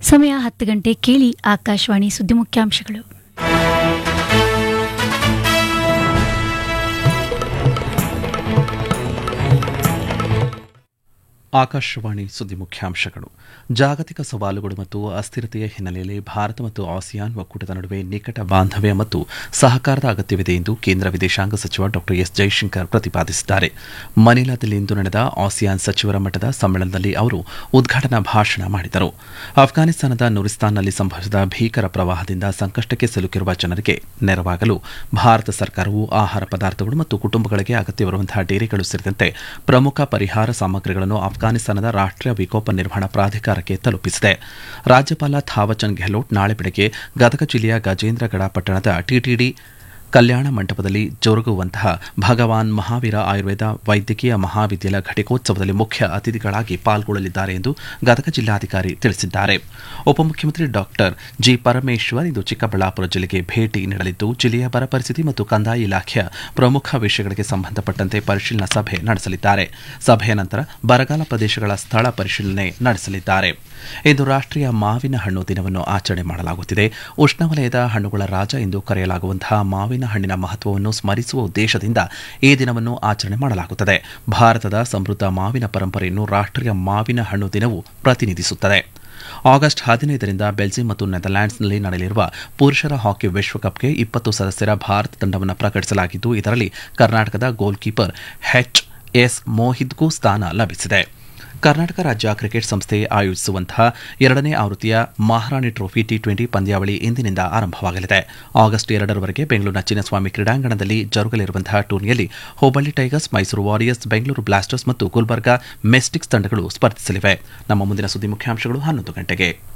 ಸಮಯ ಹತ್ತು ಗಂಟೆ ಕೇಳಿ ಆಕಾಶವಾಣಿ ಸುದ್ದಿ ಮುಖ್ಯಾಂಶಗಳು ಆಕಾಶವಾಣಿ ಸುದ್ದಿ ಮುಖ್ಯಾಂಶಗಳು ಜಾಗತಿಕ ಸವಾಲುಗಳು ಮತ್ತು ಅಸ್ಥಿರತೆಯ ಹಿನ್ನೆಲೆಯಲ್ಲಿ ಭಾರತ ಮತ್ತು ಆಸಿಯಾನ್ ಒಕ್ಕೂಟದ ನಡುವೆ ನಿಕಟ ಬಾಂಧವ್ಯ ಮತ್ತು ಸಹಕಾರದ ಅಗತ್ಯವಿದೆ ಎಂದು ಕೇಂದ್ರ ವಿದೇಶಾಂಗ ಸಚಿವ ಡಾ ಎಸ್ ಜೈಶಂಕರ್ ಪ್ರತಿಪಾದಿಸಿದ್ದಾರೆ ಮನಿಲಾದಲ್ಲಿಂದು ನಡೆದ ಆಸಿಯಾನ್ ಸಚಿವರ ಮಟ್ಟದ ಸಮ್ಮೇಳನದಲ್ಲಿ ಅವರು ಉದ್ಘಾಟನಾ ಭಾಷಣ ಮಾಡಿದರು ಅಫ್ಘಾನಿಸ್ತಾನದ ನುರಿಸ್ತಾನ್ನಲ್ಲಿ ಸಂಭವಿಸಿದ ಭೀಕರ ಪ್ರವಾಹದಿಂದ ಸಂಕಷ್ಟಕ್ಕೆ ಸಿಲುಕಿರುವ ಜನರಿಗೆ ನೆರವಾಗಲು ಭಾರತ ಸರ್ಕಾರವು ಆಹಾರ ಪದಾರ್ಥಗಳು ಮತ್ತು ಕುಟುಂಬಗಳಿಗೆ ಅಗತ್ಯವಿರುವಂತಹ ಡೇರೆಗಳು ಸೇರಿದಂತೆ ಪ್ರಮುಖ ಪರಿಹಾರ ಸಾಮಗ್ರಿಗಳನ್ನು ಅಫ್ಘಾನಿಸ್ತಾನದ ರಾಷ್ಟ್ರೀಯ ವಿಕೋಪ ನಿರ್ವಹಣಾ ಪ್ರಾಧಿಕಾರಕ್ಕೆ ತಲುಪಿಸಿದೆ ರಾಜ್ಯಪಾಲ ಥಾವಚಂದ್ ಗೆಹ್ಲೋಟ್ ನಾಳೆ ಬೆಳಗ್ಗೆ ಗದಗ ಜಿಲ್ಲೆಯ ಗಜೇಂದ್ರಗಡ ಪಟ್ಟಣದ ಟಿಟಿಡಿ ಕಲ್ಯಾಣ ಮಂಟಪದಲ್ಲಿ ಜರುಗುವಂತಹ ಭಗವಾನ್ ಮಹಾವೀರ ಆಯುರ್ವೇದ ವೈದ್ಯಕೀಯ ಮಹಾವಿದ್ಯಾಲಯ ಘಟಿಕೋತ್ಸವದಲ್ಲಿ ಮುಖ್ಯ ಅತಿಥಿಗಳಾಗಿ ಪಾಲ್ಗೊಳ್ಳಲಿದ್ದಾರೆ ಎಂದು ಗದಗ ಜಿಲ್ಲಾಧಿಕಾರಿ ತಿಳಿಸಿದ್ದಾರೆ ಉಪಮುಖ್ಯಮಂತ್ರಿ ಡಾಕ್ಟರ್ ಜಿ ಪರಮೇಶ್ವರ್ ಇಂದು ಚಿಕ್ಕಬಳ್ಳಾಪುರ ಜಿಲ್ಲೆಗೆ ಭೇಟಿ ನೀಡಲಿದ್ದು ಜಿಲ್ಲೆಯ ಬರ ಪರಿಸ್ಥಿತಿ ಮತ್ತು ಕಂದಾಯ ಇಲಾಖೆಯ ಪ್ರಮುಖ ವಿಷಯಗಳಿಗೆ ಸಂಬಂಧಪಟ್ಟಂತೆ ಪರಿಶೀಲನಾ ಸಭೆ ನಡೆಸಲಿದ್ದಾರೆ ಸಭೆಯ ನಂತರ ಬರಗಾಲ ಪ್ರದೇಶಗಳ ಸ್ಥಳ ಪರಿಶೀಲನೆ ನಡೆಸಲಿದ್ದಾರೆ ಇಂದು ರಾಷ್ಟ್ರೀಯ ಮಾವಿನ ಹಣ್ಣು ದಿನವನ್ನು ಆಚರಣೆ ಮಾಡಲಾಗುತ್ತಿದೆ ಉಷ್ಣವಲಯದ ಹಣ್ಣುಗಳ ರಾಜ ಎಂದು ಕರೆಯಲಾಗುವಂತಹ ಮಾವಿನ ಹಣ್ಣಿನ ಮಹತ್ವವನ್ನು ಸ್ಮರಿಸುವ ಉದ್ದೇಶದಿಂದ ಈ ದಿನವನ್ನು ಆಚರಣೆ ಮಾಡಲಾಗುತ್ತದೆ ಭಾರತದ ಸಮೃದ್ಧ ಮಾವಿನ ಪರಂಪರೆಯನ್ನು ರಾಷ್ಟ್ರೀಯ ಮಾವಿನ ಹಣ್ಣು ದಿನವು ಪ್ರತಿನಿಧಿಸುತ್ತದೆ ಆಗಸ್ಟ್ ಹದಿನೈದರಿಂದ ಬೆಲ್ಜಿಯಂ ಮತ್ತು ನೆದರ್ಲ್ಯಾಂಡ್ಸ್ನಲ್ಲಿ ನಡೆಯಲಿರುವ ಪುರುಷರ ಹಾಕಿ ವಿಶ್ವಕಪ್ಗೆ ಇಪ್ಪತ್ತು ಸದಸ್ಯರ ಭಾರತ ತಂಡವನ್ನು ಪ್ರಕಟಿಸಲಾಗಿದ್ದು ಇದರಲ್ಲಿ ಕರ್ನಾಟಕದ ಗೋಲ್ ಕೀಪರ್ ಎಚ್ ಎಸ್ ಮೋಹಿದ್ಗೂ ಸ್ಥಾನ ಲಭಿಸಿದೆ ಕರ್ನಾಟಕ ರಾಜ್ಯ ಕ್ರಿಕೆಟ್ ಸಂಸ್ಥೆ ಆಯೋಜಿಸುವಂತಹ ಎರಡನೇ ಆವೃತ್ತಿಯ ಮಹಾರಾಣಿ ಟ್ರೋಫಿ ಟಿ ಟ್ವೆಂಟಿ ಪಂದ್ಯಾವಳಿ ಇಂದಿನಿಂದ ಆರಂಭವಾಗಲಿದೆ ಆಗಸ್ಟ್ ಎರಡರವರೆಗೆ ಬೆಂಗಳೂರಿನ ಚಿನ್ನಸ್ವಾಮಿ ಕ್ರೀಡಾಂಗಣದಲ್ಲಿ ಜರುಗಲಿರುವಂತಹ ಟೂರ್ನಿಯಲ್ಲಿ Hubballi tigers Mysuru warriors Bengaluru blasters ಮತ್ತು ಗುಲ್ಬರ್ಗಾ ಮೆಸ್ಟಿಕ್ಸ್ ತಂಡಗಳು ಸ್ಪರ್ಧಿಸಲಿವೆ ನಮ್ಮ ಮುಂದಿನ ಸುದ್ದಿ ಮುಖ್ಯಾಂಶಗಳು ಹನ್ನೊಂದು ಗಂಟೆಗೆ